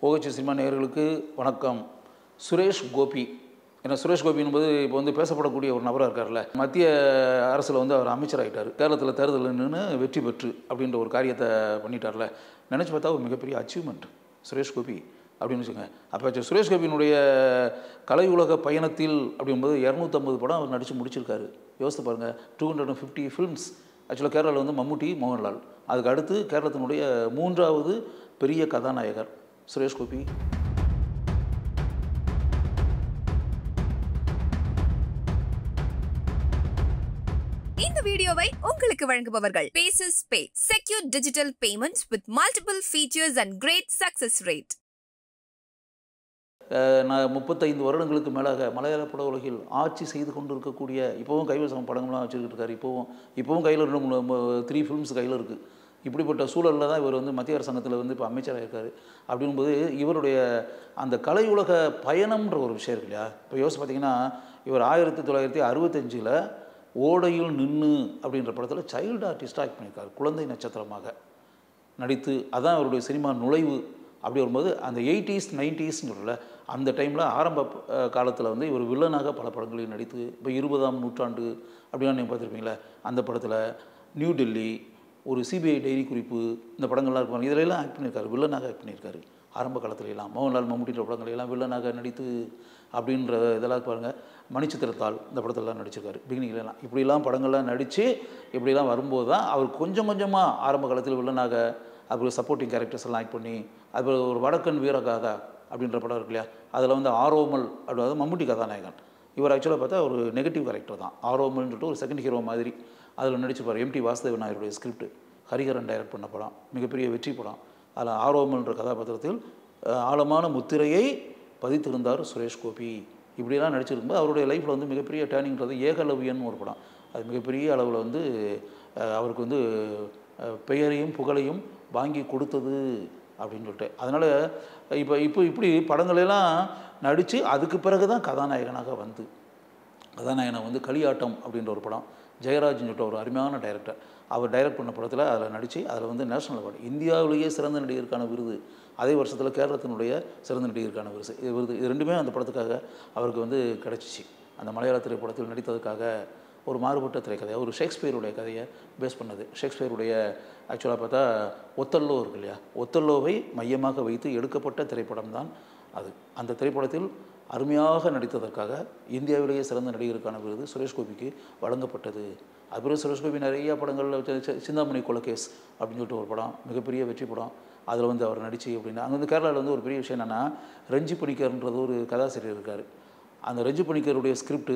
OH cinema நேயர்களுக்கு வணக்கம் சுரேஷ் கோபி ஏன்னா சுரேஷ் கோபி என்பது இப்போ வந்து பேசப்படக்கூடிய ஒரு நபராக இருக்கார்ல மத்திய அரசில் வந்து அவர் அமைச்சராகிட்டார் கேரளத்தில் தேர்தலில் நின்று வெற்றி பெற்று அப்படின்ற ஒரு காரியத்தை பண்ணிட்டார்ல நினச்சி பார்த்தா ஒரு மிகப்பெரிய அச்சீவ்மெண்ட் சுரேஷ் கோபி அப்படின்னு வச்சுக்கோங்க அப்போ சுரேஷ் கோபியினுடைய கலை உலக பயணத்தில் அப்படிங்கும்போது இரநூத்தம்பது படம் அவர் நடித்து முடிச்சிருக்காரு யோசித்து பாருங்கள் two hundred and fifty films ஆக்சுவலாக கேரளாவில் வந்து மம்முட்டி மோகன்லால் அதுக்கு அடுத்து கேரளத்தினுடைய மூன்றாவது பெரிய கதாநாயகர் சுரேஷ் கோபி இந்த வீடியோவை உங்களுக்கு வழங்குபவர்கள் பேசஸ் pay secure digital payment with multiple features and great success rate ah நான் முப்பத்தைந்து வருடங்களுக்கு மேலாக மலையாள பட உலகில் ஆட்சி செய்து கொண்டு இருக்கக்கூடிய இப்போவும் கைவசம் படங்கள்லாம் வச்சுக்கிட்டு இருக்காரு இப்போவும் இப்போவும் கையில் ரெண்டு மூணு த்ரீ ஃபிலிம்ஸ் கையில் இருக்குது இப்படிப்பட்ட சூழலில் தான் இவர் வந்து மத்திய அரசாங்கத்தில் வந்து இப்போ அமைச்சராக இருக்கார் அப்படிங்கும்போது இவருடைய அந்த கலை உலக பயணம்ன்ற ஒரு விஷயம் இருக்கு இல்லையா இப்போ யோசிச்சு பார்த்தீங்கன்னா இவர் ஆயிரத்தி தொள்ளாயிரத்தி அறுபத்தஞ்சில் ஓடையில் நின்று அப்படின்ற படத்தில் சைல்டு ஆர்டிஸ்டாக ஆக்ட் பண்ணியிருக்காரு குழந்தை நட்சத்திரமாக நடித்து அதான் அவருடைய சினிமா நுழைவு அப்படி வரும்போது அந்த எயிட்டிஸ் நைன்டிஸ்ன்னு சொல்லல அந்த டைமில் ஆரம்ப காலத்தில் வந்து இவர் வில்லனாக பல படங்களில் நடித்து இப்போ இருபதாம் நூற்றாண்டு அப்படிலாம் நீங்கள் பார்த்துருப்பீங்களே அந்த படத்தில் நியூ டெல்லி ஒரு சிபிஐ டைரி குறிப்பு இந்த படங்கள்லாம் இருக்கும் இதில் எல்லாம் ஆக்ட் பண்ணியிருக்காரு வில்லனாக ஆக்ட் பண்ணியிருக்காரு ஆரம்ப காலத்துல எல்லாம் மோகன்லால் மம்முட்டின்ற படங்கள் எல்லாம் வில்லனாக நடித்து அப்படின்ற இதெல்லாம் பாருங்கள் மணிச்சித்திரத்தாள் இந்த படத்திலலாம் நடிச்சிருக்காரு பிகினிங்லாம் இப்படிலாம் படங்கள்லாம் நடித்து இப்படிலாம் வரும்போது தான் அவர் கொஞ்சம் கொஞ்சமாக ஆரம்ப காலத்தில் வில்லனாக அப்புறம் சப்போர்ட்டிங் கேரக்டர்ஸ் எல்லாம் ஆக்ட் பண்ணி அப்புறம் ஒரு வடக்கன் வீரகாதா அப்படின்ற படம் இருக்கு இல்லையா அதில் வந்து ஆரோமல் அதாவது மம்முட்டி கதாநாயகன் இவர் ஆக்சுவலாக பார்த்தா ஒரு நெகட்டிவ் கேரக்டர் தான் ஆரோமல்ன்ட்டு ஒரு செகண்ட் ஹீரோ மாதிரி அதில் நடிச்சுப்பார் எம்டி வாசுதேவ நாயருடைய ஸ்கிரிப்ட் ஹரிஹரன் டைரக்ட் பண்ண படம் மிகப்பெரிய வெற்றி படம் அதில் ஆரோமல்ன்ற கதாபாத்திரத்தில் அஹ், ஆழமான முத்திரையை பதித்திருந்தார் சுரேஷ் கோபி இப்படியெல்லாம் நடிச்சிருக்கும்போது அவருடைய லைஃப்பில் வந்து மிகப்பெரிய டேர்னிங்கிறது ஏகலவியன் ஒரு படம் அது மிகப்பெரிய அளவில் வந்து அஹ், அவருக்கு வந்து அஹ், பெயரையும் புகழையும் வாங்கி கொடுத்தது அப்படின்னு சொல்லிட்டு அதனால் இப்போ இப்போ இப்படி படங்களெல்லாம் நடித்து அதுக்கு பிறகு தான் கதாநாயகனாக வந்து கதாநாயகனை வந்து களியாட்டம் அப்படின்ற ஒரு படம் ஜெயராஜ்னு சொல்லிட்டு ஒரு அருமையான டைரக்டர் அவர் டைரக்ட் பண்ண படத்தில் அதில் நடித்து அதில் வந்து நேஷனல் அவார்டு இந்தியாவிலேயே சிறந்த நடிகருக்கான விருது அதே வருஷத்தில் கேரளத்தினுடைய சிறந்த நடிகருக்கான விருது இது விருது இது ரெண்டுமே அந்த படத்துக்காக அவருக்கு வந்து கிடச்சிச்சு அந்த மலையாள திரைப்படத்தில் நடித்ததுக்காக ஒரு மாறுபட்ட திரைக்கதை ஒரு ஷேக்ஸ்பியருடைய கதையை பேஸ் பண்ணது ஷேக்ஸ்பியருடைய ஆக்சுவலாக பார்த்தா ஒத்தல்லோ இருக்கு இல்லையா ஒத்தல்லோவை மையமாக வைத்து எடுக்கப்பட்ட திரைப்படம் தான் அது அந்த திரைப்படத்தில் அருமையாக நடித்ததற்காக இந்தியாவிலேயே சிறந்த நடிகருக்கான விருது சுரேஷ் கோபிக்கு வழங்கப்பட்டது அப்புறம் சுரேஷ் கோபி நிறைய படங்களில் சி- சி- சிந்தாமணி கொலகேஸ் அப்படின்னு சொல்லிட்டு ஒரு படம் மிகப்பெரிய வெற்றி படம் அதில் வந்து அவர் நடிச்சு அப்படின்னு அங்கே வந்து கேரளாவில் வந்து ஒரு பெரிய விஷயம் என்னென்னா ரஞ்சி பணிக்கர்ன்றது ஒரு கதாசிரியர் இருக்கார் அந்த ரஞ்சி பணிக்கருடைய ஸ்கிரிப்ட்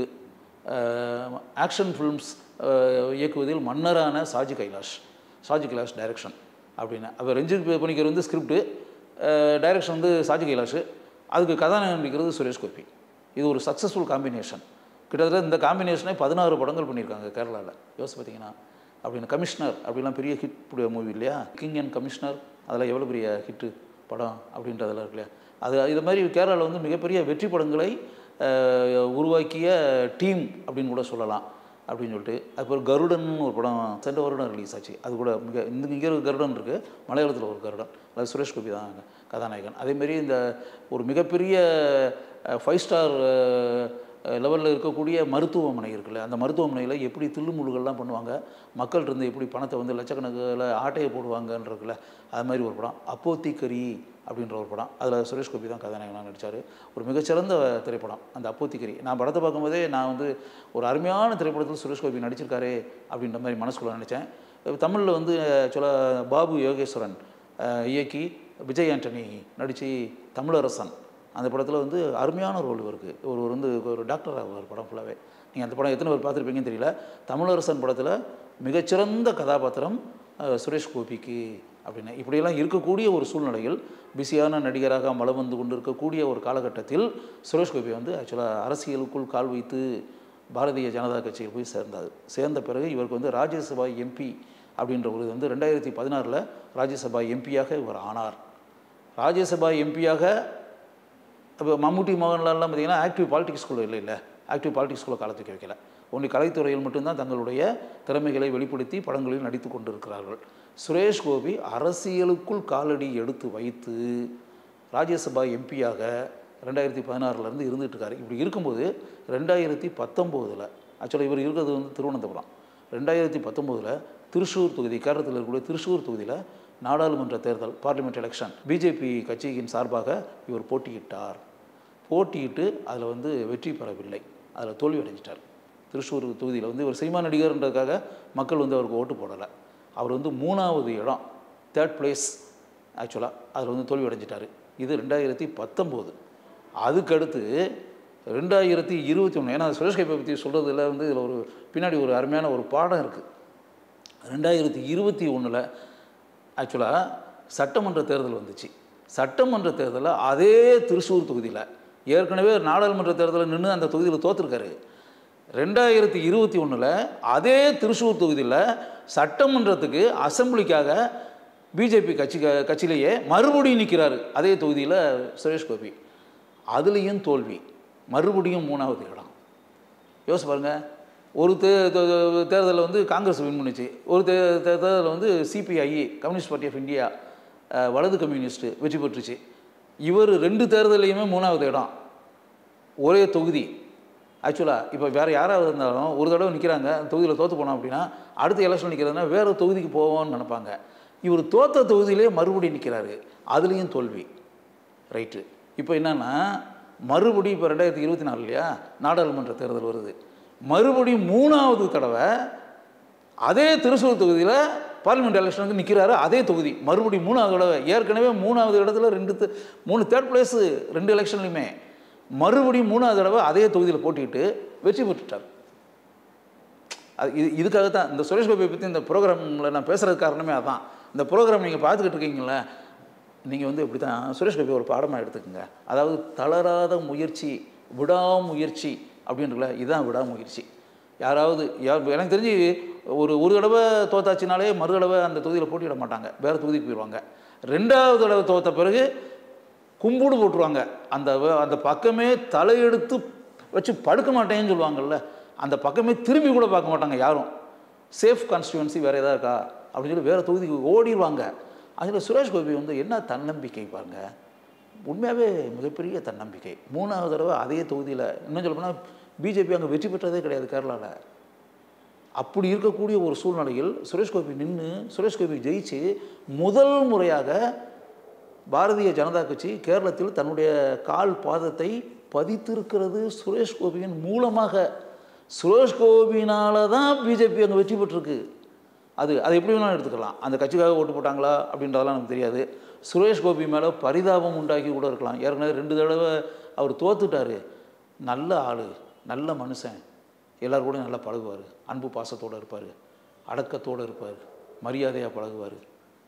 ஆக்ஷன் ஃபிலிம்ஸ் இயக்குவதில் மன்னரான சாஜி கைலாஷ் சாஜி கைலாஷ் டைரக்ஷன் அப்படின்னு அவர் ரஞ்சித் பணிக்கர் வந்து ஸ்கிரிப்ட் டைரக்ஷன் வந்து சாஜி கைலாஷ் அதுக்கு கதாநாயகன் நடிக்கிறது சுரேஷ் கோபி இது ஒரு சக்ஸஸ்ஃபுல் காம்பினேஷன் கிட்டத்தட்ட இந்த காம்பினேஷனே பதினாறு படங்கள் பண்ணியிருக்காங்க கேரளாவில் யோசிச்சு பார்த்தீங்கன்னா அப்படின்னு கமிஷனர் அப்படிலாம் பெரிய ஹிட் மூவி இல்லையா கிங் அண்ட் கமிஷனர் அதெல்லாம் எவ்வளோ பெரிய ஹிட்டு படம் அப்படின்றதெல்லாம் இருக்கு இல்லையா அது இது மாதிரி கேரளாவில் வந்து மிகப்பெரிய வெற்றி படங்களை அஹ், உருவாக்கிய டீம் அப்படின்னு கூட சொல்லலாம் அப்படின்னு சொல்லிட்டு அப்புறம் கருடன் ஒரு படம் சென்ற வருடம் ரிலீஸ் ஆச்சு அது கூட மிக இந்த இங்கே ஒரு கருடன் இருக்குது மலையாளத்தில் ஒரு கருடன் அது சுரேஷ் கோபி தான் கதாநாயகன் அதேமாரி இந்த ஒரு மிகப்பெரிய ஃபைவ் ஸ்டார் லெவலில் இருக்கக்கூடிய மருத்துவமனை இருக்குல்ல அந்த மருத்துவமனையில் எப்படி தில்லுமுள்ளுகள்லாம் பண்ணுவாங்க மக்கள்கிட்ட இருந்து எப்படி பணத்தை வந்து லட்சக்கணக்கில் ஆட்டையை போடுவாங்கன்றதுல அது மாதிரி ஒரு படம் அப்போத்திக்கரி அப்படின்ற ஒரு படம் அதில் சுரேஷ் கோபி தான் கதாநாயகனாக நடித்தார் ஒரு மிகச்சிறந்த திரைப்படம் அந்த அப்போத்திக்கரி நான் படத்தை பார்க்கும்போதே நான் வந்து ஒரு அருமையான திரைப்படத்தில் சுரேஷ் கோபி நடிச்சிருக்காரே அப்படின்ற மாதிரி மனசுக்குள்ள நினச்சேன் தமிழில் வந்து சொல்ல பாபு யோகேஸ்வரன் அஹ், இயக்கி விஜய் ஆண்டனி நடித்து தமிழரசன் அந்த படத்தில் வந்து அருமையான ரோல் இவருக்கு ஒரு வந்து ஒரு டாக்டர் ஆகுவார் படம் ஃபுல்லாகவே நீங்கள் அந்த படம் எத்தனை பேர் பார்த்துருப்பீங்கன்னு தெரியல தமிழரசன் படத்தில் மிகச்சிறந்த கதாபாத்திரம் அஹ், சுரேஷ் கோபிக்கு அப்படின்னு இப்படியெல்லாம் இருக்கக்கூடிய ஒரு சூழ்நிலையில் பிஸியான நடிகராக மலம் வந்து கொண்டு இருக்கக்கூடிய ஒரு காலகட்டத்தில் சுரேஷ் கோபி வந்து ஆக்சுவலாக அரசியலுக்குள் கால் வைத்து பாரதிய ஜனதா கட்சியில் போய் சேர்ந்தார் சேர்ந்த பிறகு இவருக்கு வந்து ராஜ்யசபா எம்பி அப்படின்ற ஒரு இது வந்து ரெண்டாயிரத்தி பதினாறில் ராஜ்யசபா எம்பியாக இவர் ஆனார் ராஜ்யசபா எம்பியாக இப்போ மம்முட்டி மோகன்லால்லாம் பார்த்தீங்கன்னா ஆக்டிவ் பாலிடிக்ஸ்குள்ளே இல்லை இல்லை ஆக்டிவ் பாலிடிக்ஸ்குள்ளே காலத்துக்கு வைக்கல ஒன்லி கலைத்துறையில் மட்டும்தான் தங்களுடைய திறமைகளை வெளிப்படுத்தி படங்களில் நடித்து கொண்டிருக்கிறார்கள் சுரேஷ் கோபி அரசியலுக்குள் காலடி எடுத்து வைத்து ராஜ்யசபா எம்பியாக ரெண்டாயிரத்தி பதினாறுலேருந்து இருந்துகிட்டு இருக்காரு இப்படி இருக்கும்போது ரெண்டாயிரத்தி பத்தொம்போதில் ஆக்சுவலாக இவர் இருக்கிறது வந்து திருவனந்தபுரம் ரெண்டாயிரத்தி பத்தொம்போதில் திருச்சூர் தொகுதி கேரளத்தில் இருக்கக்கூடிய திருச்சூர் தொகுதியில் நாடாளுமன்ற தேர்தல் பார்லிமெண்ட் எலெக்ஷன் பிஜேபி கட்சியின் சார்பாக இவர் போட்டியிட்டார் போட்டியிட்டு அதில் வந்து வெற்றி பெறவில்லை அதில் தோல்வி அடைஞ்சிட்டார் திருச்சூர் தொகுதியில் வந்து இவர் சினிமா நடிகர்ன்றதுக்காக மக்கள் வந்து அவருக்கு ஓட்டு போடலை அவர் வந்து மூணாவது இடம் தேர்ட் பிளேஸ் ஆக்சுவலாக அதில் வந்து தோல்வி அடைஞ்சிட்டார் இது ரெண்டாயிரத்தி பத்தொம்போது அதுக்கடுத்து ரெண்டாயிரத்தி இருபத்தி ஒன்று ஏன்னா சுரேஷ் கைப்பை பற்றி சொல்கிறதுல வந்து இதில் ஒரு பின்னாடி ஒரு அருமையான ஒரு பாடம் இருக்குது ரெண்டாயிரத்தி இருபத்தி ஒன்றில் ஆக்சுவலாக சட்டமன்ற தேர்தல் வந்துச்சு சட்டமன்ற தேர்தலில் அதே திருச்சூர் தொகுதியில் ஏற்கனவே நாடாளுமன்ற தேர்தலில் நின்று அந்த தொகுதியில் தோற்றுருக்காரு ரெண்டாயிரத்தி இருபத்தி ஒன்றில் அதே திருச்சூர் தொகுதியில் சட்டமன்றத்துக்கு அசம்பிளிக்காக பிஜேபி கட்சி கட்சியிலேயே மறுபடியும் நிற்கிறாரு அதே தொகுதியில் சுரேஷ் கோபி அதுலேயும் தோல்வி மறுபடியும் மூணாவது இடம் யோசிச்சு பாருங்க ஒரு தே தேர்தலில் வந்து காங்கிரஸ் வின் பண்ணுச்சு ஒரு தே தேர்தலில் வந்து CPI communist party of India ah, வலது கம்யூனிஸ்ட் வெற்றி பெற்றுச்சு இவர் ரெண்டு தேர்தலையுமே மூணாவது இடம் ஒரே தொகுதி ஆக்சுவலாக இப்போ வேறு யாராவது இருந்தாலும் ஒரு தடவை நிற்கிறாங்க அந்த தொகுதியில் தோற்று போனோம் அப்படின்னா அடுத்த எலெக்ஷன் நிற்கிறதுனா வேறு தொகுதிக்கு போவோம்னு நினைப்பாங்க இவர் தோத்த தொகுதியிலே மறுபடியும் நிற்கிறாரு அதுலேயும் தோல்வி ரைட்டு இப்போ என்னன்னா மறுபடியும் இப்போ ரெண்டாயிரத்தி இருபத்தி நாலு இல்லையா நாடாளுமன்ற தேர்தல் வருது மறுபடியும் மூணாவது தடவை அதே திருச்சூர் தொகுதியில் பார்லிமெண்ட் எலெக்ஷனுக்கு நிற்கிறாரு அதே தொகுதி மறுபடியும் மூணாவது தடவை ஏற்கனவே மூணாவது இடத்துல ரெண்டு த- மூணு தேர்ட் பிளேஸு ரெண்டு எலெக்ஷன்லையுமே மறுபடியும் மூணாவது தடவை அதே தொகுதியில் போட்டிட்டு வெற்றி பெற்றுட்டார் அது இது இதுக்காக தான் இந்த சுரேஷ் கோபியை பற்றி இந்த ப்ரோக்ராமில் நான் பேசுகிறதுக்கு காரணமே அதான் இந்த ப்ரோக்ராம் நீங்கள் பார்த்துக்கிட்டு இருக்கீங்களே நீங்கள் வந்து இப்படி தான் சுரேஷ் கோபி ஒரு பாடமாக எடுத்துக்கோங்க அதாவது தளராத முயற்சி விடாமுயற்சி அப்படின்றல இதுதான் விடாமுயற்சி யாராவது யார் எனக்கு தெரிஞ்சு ஒரு ஒரு தடவை தோத்தாச்சினாலே மறு தடவை அந்த தொகுதியில் போட்டியிட மாட்டாங்க வேறு தொகுதிக்கு போயிடுவாங்க ரெண்டாவது தடவை தோத்த பிறகு கும்பிடு போட்டுருவாங்க அந்த வ- அந்த பக்கமே தலையெடுத்து வச்சு படுக்க மாட்டேன்னு சொல்லுவாங்கல்ல அந்த பக்கமே திரும்பி கூட பார்க்க மாட்டாங்க யாரும் சேஃப் கான்ஸ்டியூவன்சி வேறு எதாவது இருக்கா அப்படின்னு சொல்லி வேறு தொகுதிக்கு ஓடிடுவாங்க அதில் சுரேஷ் கோபி வந்து என்ன தன்னம்பிக்கை பாருங்க உண்மையாகவே மிகப்பெரிய தன்னம்பிக்கை மூணாவது தடவை அதே தொகுதியில் இன்னும் சொல்ல போனால் பிஜேபி அங்கே வெற்றி பெற்றதே கிடையாது கேரளாவில் அப்படி இருக்கக்கூடிய ஒரு சூழ்நிலையில் சுரேஷ் கோபி நின்று சுரேஷ் கோபி ஜெயிச்சு முதல் முறையாக பாரதிய ஜனதா கட்சி கேரளத்தில் தன்னுடைய கால் பாதத்தை பதித்திருக்கிறது சுரேஷ் கோபியின் மூலமாக சுரேஷ் கோபினால தான் பிஜேபி அங்கே வெற்றி பெற்றிருக்கு அது அது எப்படி வேணாலும் எடுத்துக்கலாம் அந்த கட்சிக்காக ஓட்டு போட்டாங்களா அப்படின்றதெல்லாம் நமக்கு தெரியாது சுரேஷ் கோபி மேலே பரிதாபம் உண்டாக்கி கூட இருக்கலாம் ஏற்கனவே ரெண்டு தடவை அவர் தோத்துட்டாரு நல்ல ஆள் நல்ல மனுஷன் எல்லார் கூடயும் நல்லா பழகுவார் அன்பு பாசத்தோடு இருப்பார் அடக்கத்தோடு இருப்பார் மரியாதையாக பழகுவார்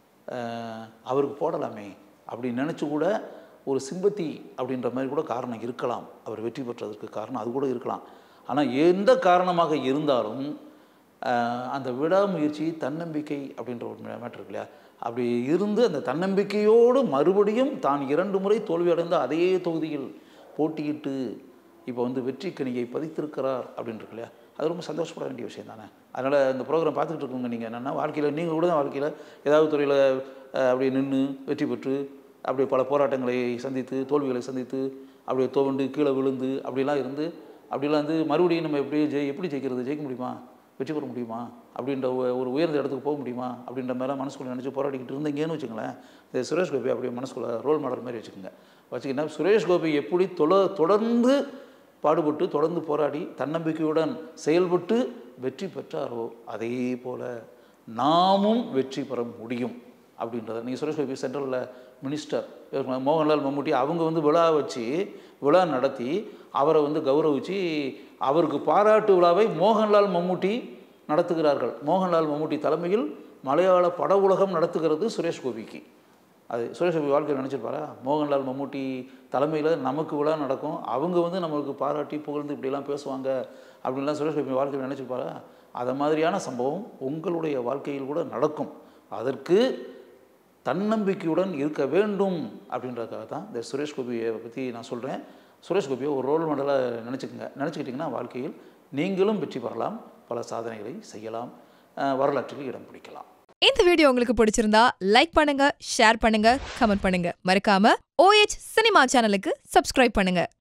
அவருக்கு போடலாமே அப்படி நினச்சி கூட ஒரு சிம்பத்தி அப்படின்ற மாதிரி கூட காரணம் இருக்கலாம் அவர் வெற்றி பெற்றதற்கு காரணம் அது கூட இருக்கலாம் ஆனால் எந்த காரணமாக இருந்தாலும் ஆஹ், அந்த விடாமுயற்சி தன்னம்பிக்கை அப்படின்ற ஒரு மேட்டர் இருக்கு இல்லையா அப்படி இருந்து அந்த தன்னம்பிக்கையோடு மறுபடியும் தான் இரண்டு முறை தோல்வியடைந்த அதே தொகுதியில் போட்டியிட்டு இப்போ வந்து வெற்றி கனியை பதித்திருக்கிறார் அப்படின்னு இருக்கு இல்லையா அது ரொம்ப சந்தோஷப்பட வேண்டிய விஷயம் தானே அதனால் இந்த ப்ரோக்ராம் பார்த்துக்கிட்டு இருக்கவங்க நீங்கள் என்னென்னா வாழ்க்கையில் நீங்கள் கூட தான் வாழ்க்கையில் ஏதாவது துறையில் அப்படியே நின்று வெற்றி பெற்று அப்படியே பல போராட்டங்களை சந்தித்து தோல்விகளை சந்தித்து அப்படியே துவண்டு கீழே விழுந்து அப்படிலாம் இருந்து அப்படிலாம் வந்து மறுபடியும் நம்ம எப்படி ஜெய் எப்படி ஜெயிக்கிறது ஜெயிக்க முடியுமா வெற்றி பெற முடியுமா அப்படின்ற ஒ- ஒரு உயர்ந்த இடத்துக்கு போக முடியுமா அப்படின்ற மாதிரி மனசுக்குள்ள நினச்சி போராடிக்கிட்டு இருந்தீங்கன்னு வச்சுங்களேன் இந்த சுரேஷ் கோபி அப்படியே மனசுக்குள்ள ரோல் மாடல் மாதிரி வச்சுக்கோங்க வச்சுக்கிட்டா சுரேஷ் கோபி எப்படி தொல தொடர்ந்து பாடுபட்டு தொடர்ந்து போராடி தன்னம்பிக்கையுடன் செயல்பட்டு வெற்றி பெற்றாரோ அதே போல நாமும் வெற்றி பெற முடியும் அப்படின்றத நீங்கள் சுரேஷ் கோபி சென்ட்ரலில் மினிஸ்டர் மோகன்லால் மம்முட்டி அவங்க வந்து விழா வச்சு விழா நடத்தி அவரை வந்து கௌரவிச்சு அவருக்கு பாராட்டு விழாவை மோகன்லால் மம்முட்டி நடத்துகிறார்கள் மோகன்லால் மம்முட்டி தலைமையில் மலையாள பட உலகம் நடத்துகிறது சுரேஷ் கோபிக்கு அது சுரேஷ் கோபி வாழ்க்கையில் நினச்சிருப்பாரா மோகன்லால் மம்முட்டி தலைமையில் நமக்கு விழா நடக்கும் அவங்க வந்து நம்மளுக்கு பாராட்டி புகழ்ந்து இப்படிலாம் பேசுவாங்க அப்படின்லாம் சுரேஷ் கோபி வாழ்க்கையில் நினச்சிருப்பாரா அதை மாதிரியான சம்பவம் உங்களுடைய வாழ்க்கையில் கூட நடக்கும் அதற்கு தன்னம்பிக்கையுடன் இருக்க வேண்டும் அப்படின்றதுக்காக தான் இந்த சுரேஷ் கோபியை பற்றி நான் சொல்கிறேன் சுரேஷ் கோபியை ஒரு ரோல் மாடலாக நினச்சிக்கோங்க நினச்சிக்கிட்டிங்கன்னா வாழ்க்கையில் நீங்களும் வெற்றி பெறலாம் பல சாதனைகளை செய்யலாம் அஹ் வரலாற்றில் இடம் பிடிக்கலாம் இந்த வீடியோ உங்களுக்கு பிடிச்சிருந்தா லைக் பண்ணுங்க ஷேர் பண்ணுங்க கமெண்ட் பண்ணுங்க மறக்காம ஓஎச் சினிமா சேனலுக்கு சப்ஸ்கிரைப் பண்ணுங்க